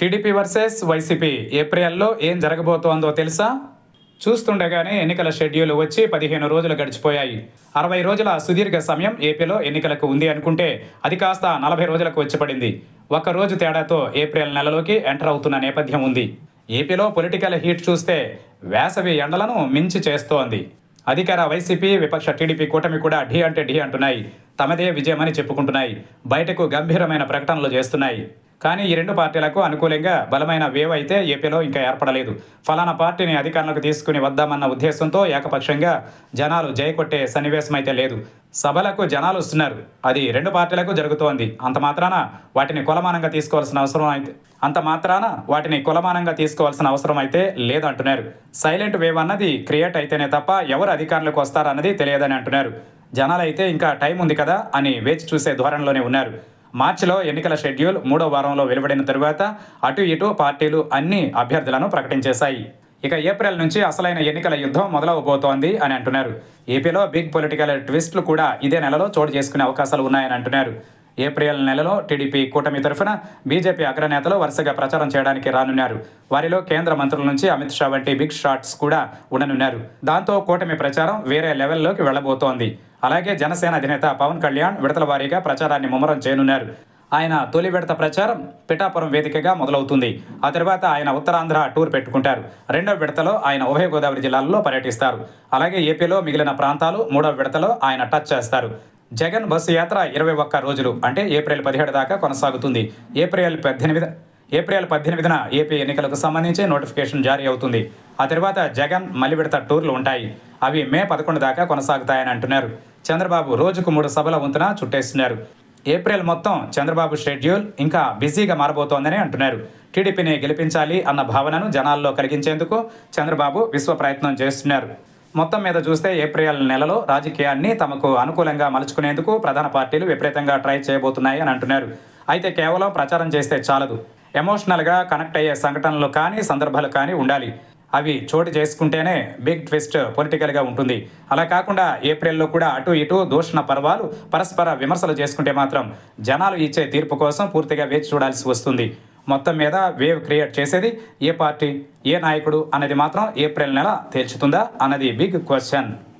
TDP versus YCP ఏప్రిల్లో ఏం జరగబోతోందో తెలుసా చూస్తుండగానే ఎన్నికల షెడ్యూల్ వచ్చి పదిహేను రోజులు గడిచిపోయాయి అరవై రోజుల సుదీర్ఘ సమయం ఏపీలో ఎన్నికలకు ఉంది అనుకుంటే అది కాస్త నలభై రోజులకు వచ్చి పడింది ఒక్క రోజు తేడాతో ఏప్రిల్ నెలలోకి ఎంటర్ అవుతున్న నేపథ్యం ఉంది ఏపీలో పొలిటికల్ హీట్ చూస్తే వేసవి ఎండలను మించి చేస్తోంది అధికార వైసీపీ విపక్ష టీడీపీ కూటమి కూడా ఢీ అంటే ఢీ అంటున్నాయి తమదే విజయమని చెప్పుకుంటున్నాయి బయటకు గంభీరమైన ప్రకటనలు చేస్తున్నాయి కానీ ఈ రెండు పార్టీలకు అనుకూలంగా బలమైన వేవ్ అయితే ఏపీలో ఇంకా ఏర్పడలేదు ఫలానా పార్టీని అధికారంలోకి తీసుకుని వద్దామన్న ఉద్దేశంతో ఏకపక్షంగా జనాలు జయకొట్టే సన్నివేశం అయితే లేదు సభలకు జనాలు వస్తున్నారు అది రెండు పార్టీలకు జరుగుతోంది అంత మాత్రాన వాటిని కొలమానంగా తీసుకోవాల్సిన అవసరం అయితే అంత మాత్రాన వాటిని కొలమానంగా తీసుకోవాల్సిన అవసరం అయితే లేదంటున్నారు సైలెంట్ వేవ్ అన్నది క్రియేట్ అయితేనే తప్ప ఎవరు అధికారంలోకి వస్తారన్నది తెలియదని అంటున్నారు జనాలైతే ఇంకా టైం ఉంది కదా అని వేచి చూసే ధోరణిలోనే ఉన్నారు మార్చిలో ఎన్నికల షెడ్యూల్ మూడో వారంలో వెలువడిన తరువాత అటు ఇటు పార్టీలు అన్ని అభ్యర్థులను ప్రకటించేశాయి ఇక ఏప్రిల్ నుంచి అసలైన ఎన్నికల యుద్ధం మొదలవబోతోంది అని అంటున్నారు ఏపీలో బిగ్ పొలిటికల్ ట్విస్టులు కూడా ఇదే నెలలో చోటు చేసుకునే అవకాశాలు ఉన్నాయని అంటున్నారు ఏప్రిల్ నెలలో టీడీపీ కూటమి తరఫున బీజేపీ అగ్రనేతలు వరుసగా ప్రచారం చేయడానికి రానున్నారు వారిలో కేంద్ర మంత్రుల నుంచి అమిత్ షా వంటి బిగ్ షాట్స్ కూడా ఉండనున్నారు దాంతో కూటమి ప్రచారం వేరే లెవెల్లోకి వెళ్లబోతోంది అలాగే జనసేన అధినేత పవన్ కళ్యాణ్ విడతల వారీగా ప్రచారాన్ని ముమ్మరం చేయనున్నారు ఆయన తొలి విడత ప్రచారం పిఠాపురం వేదికగా మొదలవుతుంది ఆ తర్వాత ఆయన ఉత్తరాంధ్ర టూర్ పెట్టుకుంటారు రెండవ విడతలో ఆయన ఉభయ గోదావరి జిల్లాల్లో పర్యటిస్తారు అలాగే ఏపీలో మిగిలిన ప్రాంతాలు మూడవ విడతలో ఆయన టచ్ చేస్తారు జగన్ బస్సు యాత్ర ఇరవై ఒక్క రోజులు అంటే ఏప్రిల్ పదిహేడు దాకా కొనసాగుతుంది ఏప్రిల్ పద్దెనిమిది ఏప్రిల్ పద్దెనిమిదిన ఏపీ ఎన్నికలకు సంబంధించి నోటిఫికేషన్ జారీ అవుతుంది ఆ తర్వాత జగన్ మలి విడత టూర్లు ఉంటాయి అవి మే పదకొండు దాకా కొనసాగుతాయని అంటున్నారు చంద్రబాబు రోజుకు మూడు సభల వంతున చుట్టేస్తున్నారు ఏప్రిల్ మొత్తం చంద్రబాబు షెడ్యూల్ ఇంకా బిజీగా మారబోతోందని అంటున్నారు టీడీపీని గెలిపించాలి అన్న భావనను జనాల్లో కలిగించేందుకు చంద్రబాబు విశ్వ ప్రయత్నం చేస్తున్నారు మొత్తం మీద చూస్తే ఏప్రిల్ నెలలో రాజకీయాన్ని తమకు అనుకూలంగా మలుచుకునేందుకు ప్రధాన పార్టీలు విపరీతంగా ట్రై చేయబోతున్నాయి అని అంటున్నారు అయితే కేవలం ప్రచారం చేస్తే చాలదు ఎమోషనల్గా కనెక్ట్ అయ్యే సంఘటనలు కానీ సందర్భాలు కానీ ఉండాలి అవి చోటు చేసుకుంటేనే బిగ్ ట్విస్ట్ పొలిటికల్గా ఉంటుంది అలా కాకుండా ఏప్రిల్లో కూడా అటు ఇటు దూషణ పర్వాలు పరస్పర విమర్శలు చేసుకుంటే మాత్రం జనాలు ఇచ్చే తీర్పు కోసం పూర్తిగా వేచి చూడాల్సి వస్తుంది మొత్తం మీద వేవ్ క్రియేట్ చేసేది ఏ పార్టీ ఏ నాయకుడు అనేది మాత్రం ఏప్రిల్ నెల తేల్చుతుందా అన్నది బిగ్ క్వశ్చన్